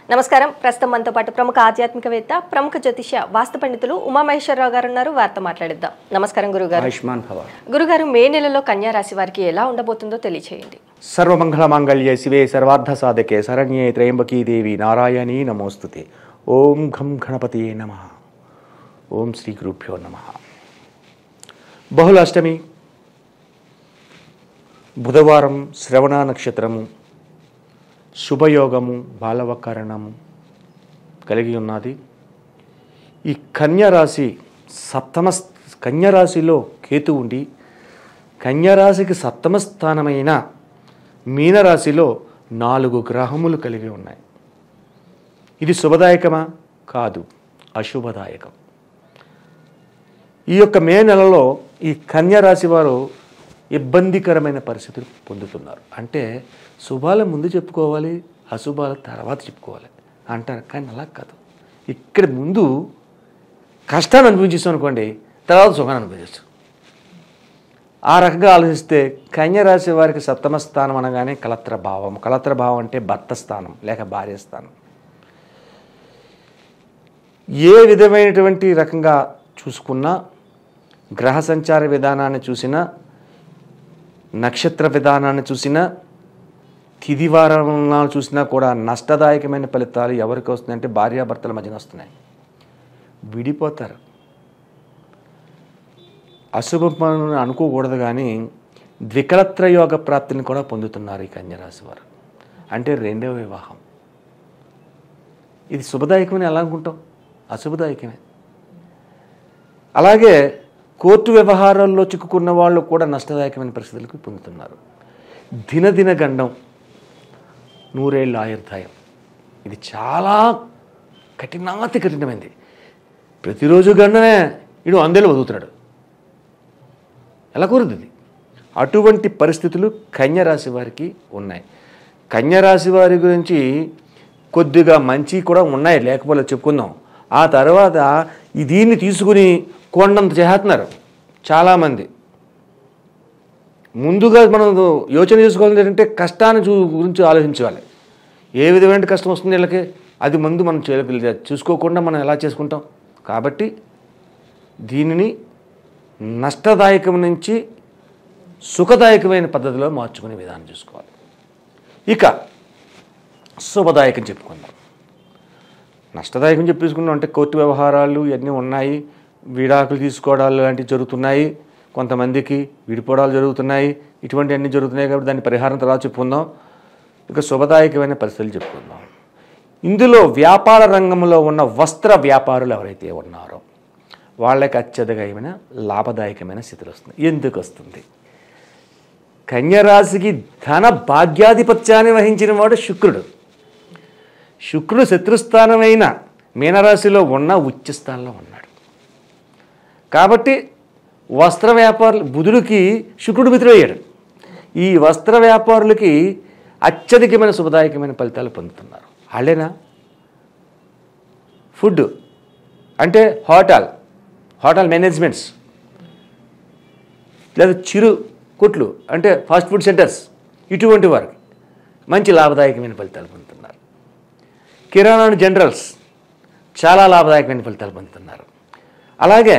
నమస్కారం ప్రస్తుతం మనతో పాటు ప్రముఖ ఆధ్యాత్మికవేత్త ప్రముఖ జ్యోతిష్య వాస్తు పండితులు ఉమామహేశ్వరరావు గారు ఉన్నారు వారితో మాట్లాడిద్దాం నమస్కారం గురుగారు ఆయుష్మాన్ భవ గురుగారు మే నెలలో కన్యా రాశి వారికి ఎలా ఉండబోతుందో తెలియచేయండి సర్వమంగళ మాంగళ్యే శివే సర్వార్థ సాధకే శరణ్యే త్రయంబకీ దేవి నారాయణీ నమోస్తుతే ఓం ఘం గణపతియే నమ ఓం శ్రీ గురుభ్యో నమ బహుళాష్టమి బుధవారం శ్రవణ నక్షత్రము శుభయోగము బాలవకరణము కలిగి ఉన్నది ఈ కన్యరాశి సప్తమ కన్యరాశిలో కేతు ఉండి కన్యరాశికి సప్తమ స్థానమైన మీనరాశిలో నాలుగు గ్రహములు కలిగి ఉన్నాయి ఇది శుభదాయకమా కాదు అశుభదాయకం ఈ యొక్క మే నెలలో ఈ కన్యా రాశి వారు ఇబ్బందికరమైన పరిస్థితులు పొందుతున్నారు అంటే శుభాల ముందు చెప్పుకోవాలి అశుభాల తర్వాత చెప్పుకోవాలి అంటారు కానీ అలా కాదు ఇక్కడ ముందు కష్టాన్ని అనుభవించేస్తాం అనుకోండి తర్వాత సుఖాన్ని అనుభవిస్తాం ఆ రకంగా ఆలోచిస్తే కన్య రాశి వారికి సప్తమ స్థానం అనగానే కలత్ర భావం కలత్ర భావం అంటే భర్త స్థానం లేక భార్య స్థానం ఏ విధమైనటువంటి రకంగా చూసుకున్నా గ్రహ సంచార విధానాన్ని చూసినా నక్షత్ర విధానాన్ని చూసినా తిది వారాలు చూసినా కూడా నష్టదాయకమైన ఫలితాలు ఎవరికి వస్తున్నాయంటే భార్యాభర్తల మధ్యన వస్తున్నాయి విడిపోతారు అశుభం అనుకోకూడదు కానీ ద్వికలత్ర యోగ ప్రాప్తిని కూడా పొందుతున్నారు ఈ కన్యరాశి వారు అంటే రెండవ వివాహం ఇది శుభదాయకమని ఎలా అనుకుంటాం అశుభదాయకమే అలాగే కోర్టు వ్యవహారాల్లో చిక్కుకున్న వాళ్ళు కూడా నష్టదాయకమైన పరిస్థితులకు పొందుతున్నారు దినదిన గండం నూరేళ్ళ ఆయుర్దాయం ఇది చాలా కఠినాతి కఠినమైంది ప్రతిరోజు గండమే ఇడు అందేలు వదులుతున్నాడు ఎలా కురుతుంది అటువంటి పరిస్థితులు కన్యరాశి వారికి ఉన్నాయి కన్యరాశి వారి గురించి కొద్దిగా మంచి కూడా ఉన్నాయి లేకపోతే చెప్పుకుందాం ఆ తర్వాత ఈ దీన్ని తీసుకుని కొండంత చేస్తున్నారు చాలామంది ముందుగా మనం యోచన చేసుకోవాల్సింది ఏంటంటే కష్టాన్ని చూ గురించి ఆలోచించాలి ఏ విధమైన కష్టం వస్తుంది వీళ్ళకి అది ముందు మనం చేయగలి చూసుకోకుండా మనం ఎలా చేసుకుంటాం కాబట్టి దీనిని నష్టదాయకం నుంచి సుఖదాయకమైన పద్ధతిలో మార్చుకునే విధానం చూసుకోవాలి ఇక శుభదాయకం చెప్పుకుందాం నష్టదాయకం చెప్పేసుకున్నాం అంటే కోర్టు వ్యవహారాలు ఇవన్నీ ఉన్నాయి విడాకులు తీసుకోవడాలు లాంటివి జరుగుతున్నాయి కొంతమందికి విడిపోవడాలు జరుగుతున్నాయి ఇటువంటివన్నీ జరుగుతున్నాయి కాబట్టి దాని పరిహారం తర్వాత చెప్పుకుందాం ఇక శుభదాయకమైన పరిస్థితులు చెప్పుకుందాం ఇందులో వ్యాపార రంగంలో ఉన్న వస్త్ర వ్యాపారులు ఎవరైతే ఉన్నారో వాళ్ళకి అత్యధికమైన లాభదాయకమైన స్థితులు వస్తుంది ఎందుకు వస్తుంది కన్యరాశికి ధన భాగ్యాధిపత్యాన్ని వహించిన వాడు శుక్రుడు శుక్రుడు శత్రుస్థానమైన మీనరాశిలో ఉన్న ఉచ్చ స్థానంలో ఉన్నాడు కాబట్టి వస్త్ర వ్యాపారులు బుధుడికి శుక్రుడు మిత్రుడయ్యాడు ఈ వస్త్ర వ్యాపారులకి అత్యధికమైన శుభదాయకమైన ఫలితాలు పొందుతున్నారు వాళ్ళేనా ఫుడ్ అంటే హోటల్ హోటల్ మేనేజ్మెంట్స్ లేదా చిరు కొట్లు అంటే ఫాస్ట్ ఫుడ్ సెంటర్స్ ఇటువంటి వారికి మంచి లాభదాయకమైన ఫలితాలు పొందుతున్నారు కిరాణా జనరల్స్ చాలా లాభదాయకమైన ఫలితాలు పొందుతున్నారు అలాగే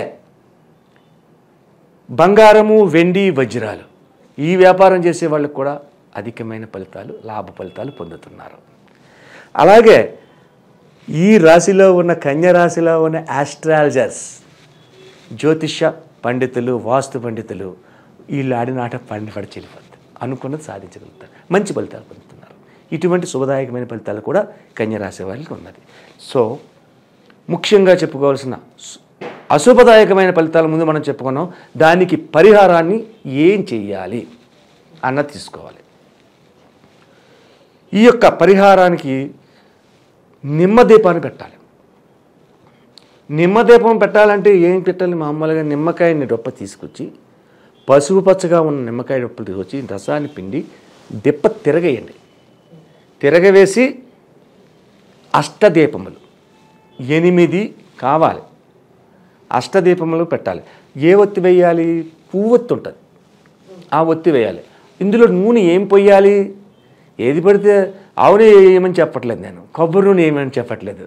బంగారము వెండి వజ్రాలు ఈ వ్యాపారం చేసే వాళ్ళకు కూడా అధికమైన ఫలితాలు లాభ ఫలితాలు పొందుతున్నారు అలాగే ఈ రాశిలో ఉన్న కన్య రాశిలో ఉన్న ఆస్ట్రాలజర్స్ జ్యోతిష పండితులు వాస్తు పండితులు వీళ్ళు ఆడిన ఆట పండి పడి చెల్లిపోతుంది అనుకున్నది సాధించగలుగుతారు మంచి ఫలితాలు పొందుతున్నారు ఇటువంటి శుభదాయకమైన ఫలితాలు కూడా కన్య రాశి వారికి ఉన్నది సో ముఖ్యంగా చెప్పుకోవాల్సిన సు- అశుభదాయకమైన ఫలితాల ముందు మనం చెప్పుకున్నాం దానికి పరిహారాన్ని ఏం చెయ్యాలి అన్నది తీసుకోవాలి ఈ యొక్క పరిహారానికి నిమ్మదీపాన్ని పెట్టాలి నిమ్మదీపం పెట్టాలంటే ఏం పెట్టాలి మామూలుగా నిమ్మకాయని డొప్ప తీసుకొచ్చి పసుపు పచ్చగా ఉన్న నిమ్మకాయ డొప్పలు తీసుకొచ్చి రసాన్ని పిండి డిప్ప తిరగేయండి తిరగవేసి అష్టదీపములు ఎనిమిది కావాలి అష్టదీపములు పెట్టాలి ఏ ఒత్తి వేయాలి పువ్వొత్తి ఉంటుంది ఆ ఒత్తి వేయాలి ఇందులో నూనె ఏం పొయ్యాలి ఏది పడితే ఆవునే వేయమని చెప్పట్లేదు నేను కొబ్బరి నూనె వేయమని చెప్పట్లేదు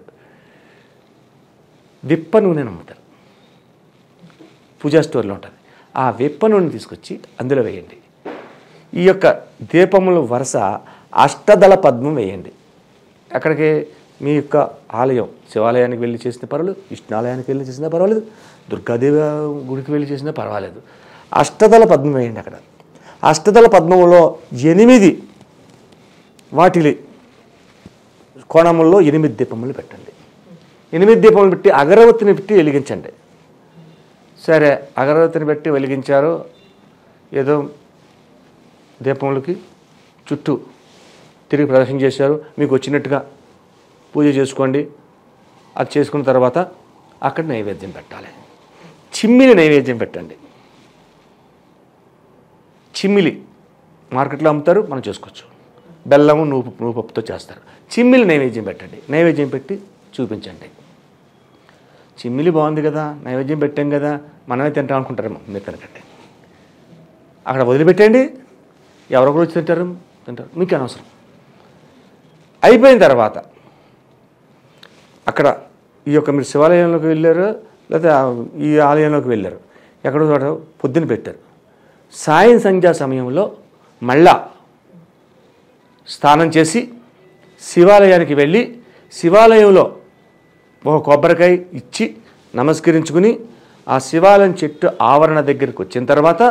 విప్ప నూనె నమ్ముతారు పూజా స్టోర్లో ఉంటుంది ఆ విప్ప నూనె తీసుకొచ్చి అందులో వేయండి ఈ యొక్క దీపముల వరుస అష్టదళ పద్మం వేయండి అక్కడికి మీ యొక్క ఆలయం శివాలయానికి వెళ్ళి చేసిన పర్వాలేదు విష్ణాలయానికి వెళ్ళి చేసినా పర్వాలేదు దుర్గాదేవి గుడికి వెళ్ళి చేసినా పర్వాలేదు అష్టదళ పద్మం వేయండి అక్కడ అష్టదళ పద్మంలో ఎనిమిది వాటిలి కోణముల్లో ఎనిమిది దీపములు పెట్టండి ఎనిమిది దీపములు పెట్టి అగరవత్తిని పెట్టి వెలిగించండి సరే అగరవత్తిని పెట్టి వెలిగించారు ఏదో దీపములకి చుట్టూ తిరిగి ప్రదర్శన చేశారు మీకు వచ్చినట్టుగా పూజ చేసుకోండి అది చేసుకున్న తర్వాత అక్కడ నైవేద్యం పెట్టాలి చిమ్మిలి నైవేద్యం పెట్టండి చిమ్మిలి మార్కెట్లో అమ్ముతారు మనం చేసుకోవచ్చు బెల్లము నువ్వు నువ్వు పప్పుతో చేస్తారు చిమ్మిలి నైవేద్యం పెట్టండి నైవేద్యం పెట్టి చూపించండి చిమ్మిలి బాగుంది కదా నైవేద్యం పెట్టాం కదా మనమే తింటాం అనుకుంటారేమో మీరు తినకండి అక్కడ వదిలిపెట్టండి ఎవరొకరు వచ్చి తింటారు తింటారు మీకు అనవసరం అయిపోయిన తర్వాత అక్కడ ఈ యొక్క మీరు శివాలయంలోకి వెళ్ళారు లేదా ఈ ఆలయంలోకి వెళ్ళారు ఎక్కడో చోట పొద్దున పెట్టారు సాయం సంధ్యా సమయంలో మళ్ళా స్నానం చేసి శివాలయానికి వెళ్ళి శివాలయంలో ఒక కొబ్బరికాయ ఇచ్చి నమస్కరించుకుని ఆ శివాలయం చెట్టు ఆవరణ దగ్గరికి వచ్చిన తర్వాత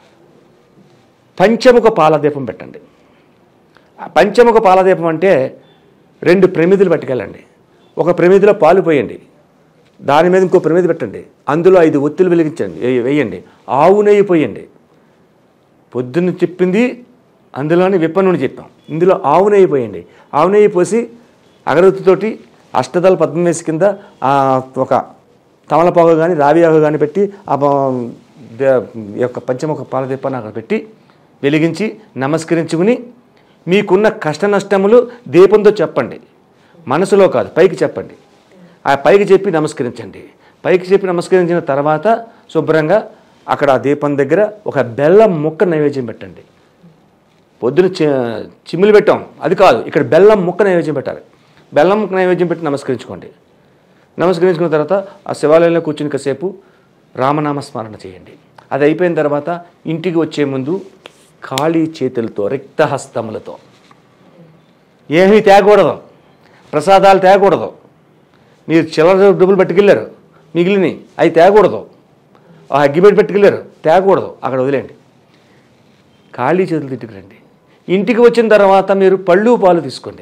పంచముఖ పాలదీపం పెట్టండి ఆ పంచముఖ పాలదీపం అంటే రెండు ప్రమిదులు పట్టుకెళ్ళండి ఒక ప్రమిదిలో పాలు పోయండి దాని మీద ఇంకో ప్రమిది పెట్టండి అందులో ఐదు ఒత్తులు వెలిగించండి వేయ- వేయండి ఆవు నెయ్యి పోయండి పొద్దున్న చెప్పింది అందులోని విప్పనుని చెప్పాం ఇందులో ఆవు నెయ్యి పోయండి ఆవు నెయ్యి పోసి అగరత్తితోటి అష్టదళ పద్మవేసి కింద ఆ ఒక తమలపాకు కానీ రావి ఆకు కానీ పెట్టి ఆ ప- దే- ఈ యొక్క పంచముఖ పాలదీపాన్ని అక్కడ పెట్టి వెలిగించి నమస్కరించుకుని మీకున్న కష్ట నష్టములు దీపంతో చెప్పండి మనసులో కాదు పైకి చెప్పండి ఆ పైకి చెప్పి నమస్కరించండి పైకి చెప్పి నమస్కరించిన తర్వాత శుభ్రంగా అక్కడ ఆ దీపం దగ్గర ఒక బెల్లం ముక్క నైవేద్యం పెట్టండి పొద్దున చి- చిమ్ములు పెట్టాం అది కాదు ఇక్కడ బెల్లం ముక్క నైవేద్యం పెట్టాలి బెల్లం ముక్క నైవేద్యం పెట్టి నమస్కరించుకోండి నమస్కరించుకున్న తర్వాత ఆ శివాలయంలో కూర్చుని కాసేపు రామనామ స్మరణ చేయండి అది అయిపోయిన తర్వాత ఇంటికి వచ్చే ముందు ఖాళీ చేతులతో రిక్తహస్తములతో ఏమీ తేకూడదు ప్రసాదాలు తేకూడదు మీరు చిల్లర డబ్బులు పట్టుకెళ్ళారు మిగిలినవి అవి తేకూడదు ఆ అగ్గిపెట్టి పట్టుకెళ్ళారు తేకూడదు అక్కడ వదిలేండి ఖాళీ చేతులు తిట్టుకురండి ఇంటికి వచ్చిన తర్వాత మీరు పళ్ళు పాలు తీసుకోండి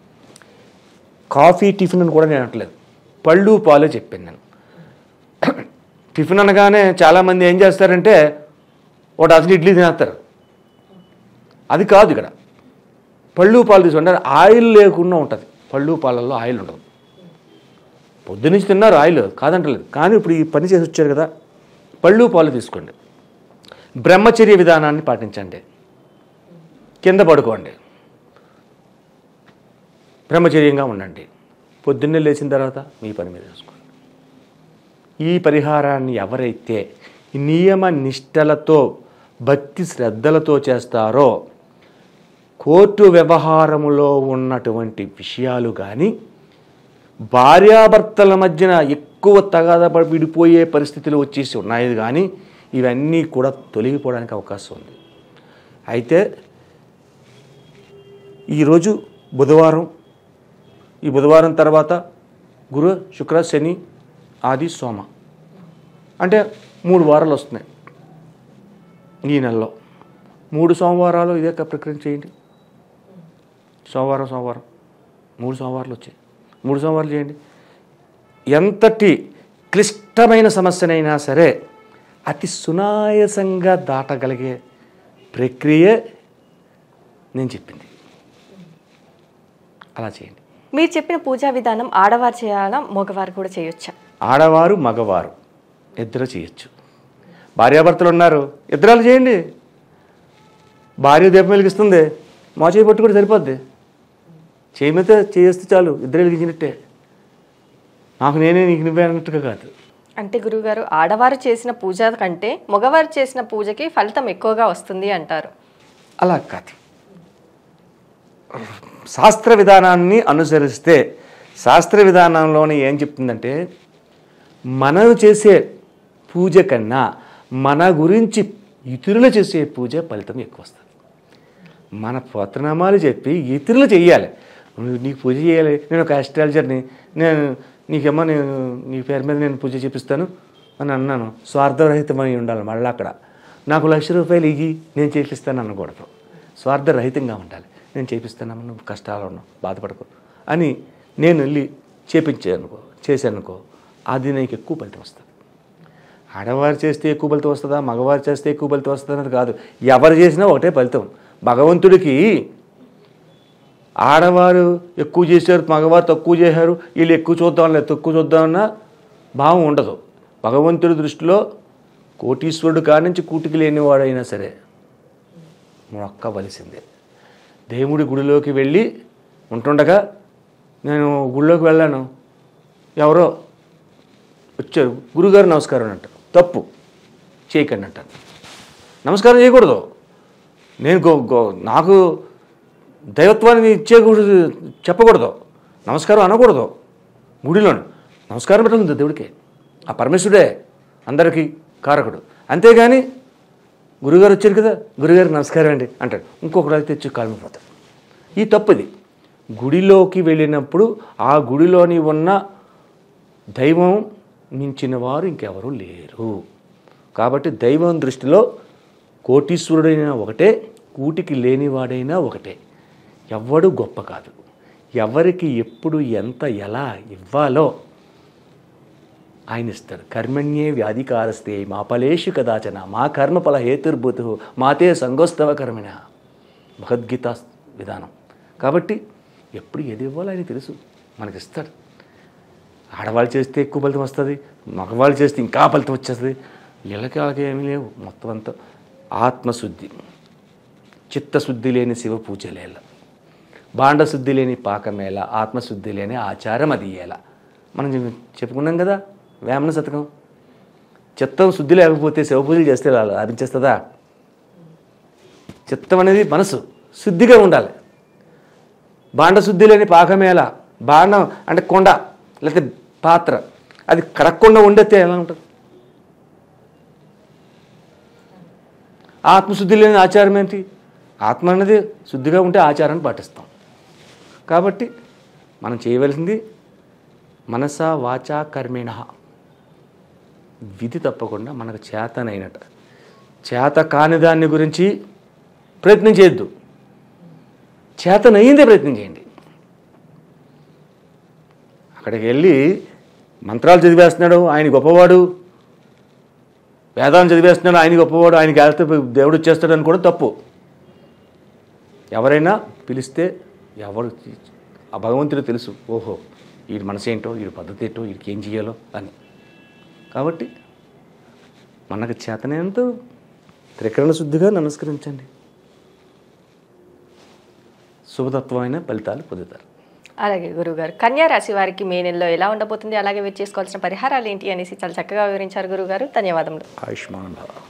కాఫీ టిఫిన్ అని కూడా నేను అనట్లేదు పళ్ళు పాలు చెప్పాను నేను టిఫిన్ అనగానే చాలామంది ఏం చేస్తారంటే ఒక డజన్ ఇడ్లీ తినేస్తారు అది కాదు ఇక్కడ పళ్ళు పాలు తీసుకోండి అంటే ఆయిల్ లేకుండా ఉంటుంది పళ్ళు పాలల్లో ఆయిల్ ఉండదు పొద్దునుంచి తిన్నారు ఆయిల్ కాదంటలేదు కానీ ఇప్పుడు ఈ పని చేసి వచ్చారు కదా పళ్ళు పాలు తీసుకోండి బ్రహ్మచర్య విధానాన్ని పాటించండి కింద పడుకోండి బ్రహ్మచర్యంగా ఉండండి పొద్దున్నే లేచిన తర్వాత మీ పని మీద చేసుకోండి ఈ పరిహారాన్ని ఎవరైతే నియమ నిష్టలతో భక్తి శ్రద్ధలతో చేస్తారో కోర్టు వ్యవహారములో ఉన్నటువంటి విషయాలు కానీ భార్యాభర్తల మధ్యన ఎక్కువ తగాద పడి విడిపోయే పరిస్థితులు వచ్చేసి ఉన్నాయి కానీ ఇవన్నీ కూడా తొలగిపోవడానికి అవకాశం ఉంది అయితే ఈరోజు బుధవారం ఈ బుధవారం తర్వాత గురు శుక్ర శని ఆది సోమ అంటే మూడు వారాలు వస్తున్నాయి ఈ నెలలో మూడు సోమవారాలు ఇదే ప్రక్రియ చేయండి సోమవారం సోమవారం మూడు సోమవారాలు వచ్చాయి మూడు సోమవారాలు చేయండి ఎంతటి క్లిష్టమైన సమస్యనైనా సరే అతి సునాయాసంగా దాటగలిగే ప్రక్రియ నేను చెప్పింది అలా చేయండి మీరు చెప్పిన పూజా విధానం ఆడవారు చేయాలా మగవారు కూడా చేయొచ్చా ఆడవారు మగవారు ఇద్దరు చేయొచ్చు భార్యాభర్తలు ఉన్నారు ఇద్దరాలు చేయండి భార్య దీపం వెలిగిస్తుంది మా చేయి పట్టు కూడా సరిపోద్ది చేయమితే చేస్తే చాలు ఇద్దరు వెలిగించినట్టే నాకు నేనే నీకు నువ్వే అన్నట్టుగా కాదు అంటే గురువుగారు ఆడవారు చేసిన పూజ కంటే మగవారు చేసిన పూజకి ఫలితం ఎక్కువగా వస్తుంది అంటారు అలా కాదు శాస్త్ర విధానాన్ని అనుసరిస్తే శాస్త్ర విధానంలోనే ఏం చెప్తుందంటే మనం చేసే పూజ కన్నా మన గురించి ఇతరులు చేసే పూజ ఫలితం ఎక్కువ వస్తుంది మన పోతనామాలు చెప్పి ఇతరులు చెయ్యాలి నువ్వు నీకు పూజ చేయాలి నేను ఒక ఆస్ట్రాలజర్ని నేను నీకేమో నేను నీ పేరు మీద నేను పూజ చేపిస్తాను అని అన్నాను స్వార్థరహితమై ఉండాలి మళ్ళీ అక్కడ నాకు లక్ష రూపాయలు ఇయ్యి నేను చేపిస్తాను అనకూడదు స్వార్థరహితంగా ఉండాలి నేను చేపిస్తానమ్మా నువ్వు కష్టాలు ఉన్నావు బాధపడకు అని నేను వెళ్ళి చేపించాను అనుకో చేశాను అనుకో అది నీకు ఎక్కువ ఫలితం వస్తుంది ఆడవారు చేస్తే ఎక్కువ ఫలితం వస్తుందా మగవారు చేస్తే ఎక్కువ ఫలితం వస్తుందా అన్నది కాదు ఎవరు చేసినా ఒకటే ఫలితం భగవంతుడికి ఆడవారు ఎక్కువ చేశారు మగవారు తక్కువ చేశారు వీళ్ళు ఎక్కువ చూద్దాం లేదు తక్కువ చూద్దామన్న భావం ఉండదు భగవంతుడి దృష్టిలో కోటీశ్వరుడు కానించి కూటికి లేనివాడైనా సరే మొక్కవలసిందే దేవుడి గుడిలోకి వెళ్ళి ఉంటుండగా నేను గుడిలోకి వెళ్ళాను ఎవరో వచ్చారు గురుగారు నమస్కారం అంటారు తప్పు చేయకండి అంటారు నమస్కారం చేయకూడదు నేను గో గో నాకు దైవత్వాన్ని ఇచ్చేకూడదు చెప్పకూడదు నమస్కారం అనకూడదు గుడిలోను నమస్కారం పెట్టాలి దేవుడికి ఆ పరమేశ్వరుడే అందరికీ కారకుడు అంతేగాని గురుగారు వచ్చారు కదా గురుగారు నమస్కారం అండి అంటాడు ఇంకొకరు అయితే తెచ్చి కాలిపోతాడు ఈ తప్పుది గుడిలోకి వెళ్ళినప్పుడు ఆ గుడిలోని ఉన్న దైవం మించిన వారు ఇంకెవరూ లేరు కాబట్టి దైవం దృష్టిలో కోటీశ్వరుడైనా ఒకటే కూటికి లేనివాడైనా ఒకటే ఎవ్వడు గొప్ప కాదు ఎవరికి ఎప్పుడు ఎంత ఎలా ఇవ్వాలో ఆయన ఇస్తాడు కర్మణ్యే వ్యాధికారస్తే మా ఫలేషు కదాచన మా కర్మఫల హేతుర్భూతు మాతే సంగోస్తవ కర్మిణ భగవద్గీత విధానం కాబట్టి ఎప్పుడు ఏది ఇవ్వాలో ఆయన తెలుసు మనకి ఇస్తాడు ఆడవాళ్ళు చేస్తే ఎక్కువ ఫలితం వస్తుంది మగవాళ్ళు చేస్తే ఇంకా ఫలితం వచ్చేస్తుంది వీళ్ళకి అలాగే ఏమీ లేవు మొత్తం అంతా ఆత్మశుద్ధి చిత్తశుద్ధి లేని శివ పూజలేల బాండశుద్ధి లేని పాకమేళ ఆత్మశుద్ధి లేని ఆచారం అది ఎలా మనం చెప్- చెప్పుకున్నాం కదా వేమన శతకం చిత్తం శుద్ధి లేకపోతే శివ పూజలు చేస్తే లా- లాభించేస్తుందా చిత్తం అనేది మనసు శుద్ధిగా ఉండాలి బాండ శుద్ధి లేని పాకమేళ బాండం అంటే కొండ లేకపోతే పాత్ర అది కడక్కుండా ఉండేస్తే ఎలా ఉంటుంది ఆత్మశుద్ధి లేని ఆచారం ఏంటి ఆత్మ అనేది శుద్ధిగా ఉంటే ఆచారాన్ని పాటిస్తాం కాబట్టి మనం చేయవలసింది మనస వాచా కర్మేణ విధి తప్పకుండా మనకు చేతనైనట చేత కాని దాన్ని గురించి ప్రయత్నం చేయొద్దు చేతనయ్యిందే ప్రయత్నం చేయండి అక్కడికి వెళ్ళి మంత్రాలు చదివేస్తున్నాడు ఆయన గొప్పవాడు వేదాలు చదివేస్తున్నాడు ఆయన గొప్పవాడు ఆయనకి వెళ్తే దేవుడు వచ్చేస్తాడు కూడా తప్పు ఎవరైనా పిలిస్తే ఎవరు ఆ భగవంతుడు తెలుసు ఓహో వీడి మనసు ఏంటో వీడి పద్ధతి ఏంటో వీడికి ఏం చేయాలో అని కాబట్టి మనకు చేతనేంత త్రికరణ శుద్ధిగా నమస్కరించండి శుభతత్వమైన ఫలితాలు పొందుతారు అలాగే గురుగారు కన్యా రాశి వారికి మే నెలలో ఎలా ఉండబోతుంది అలాగే మీరు చేసుకోవాల్సిన పరిహారాలు ఏంటి అనేసి చాలా చక్కగా వివరించారు గురుగారు ధన్యవాదములు ఆయుష్మాన్ భవ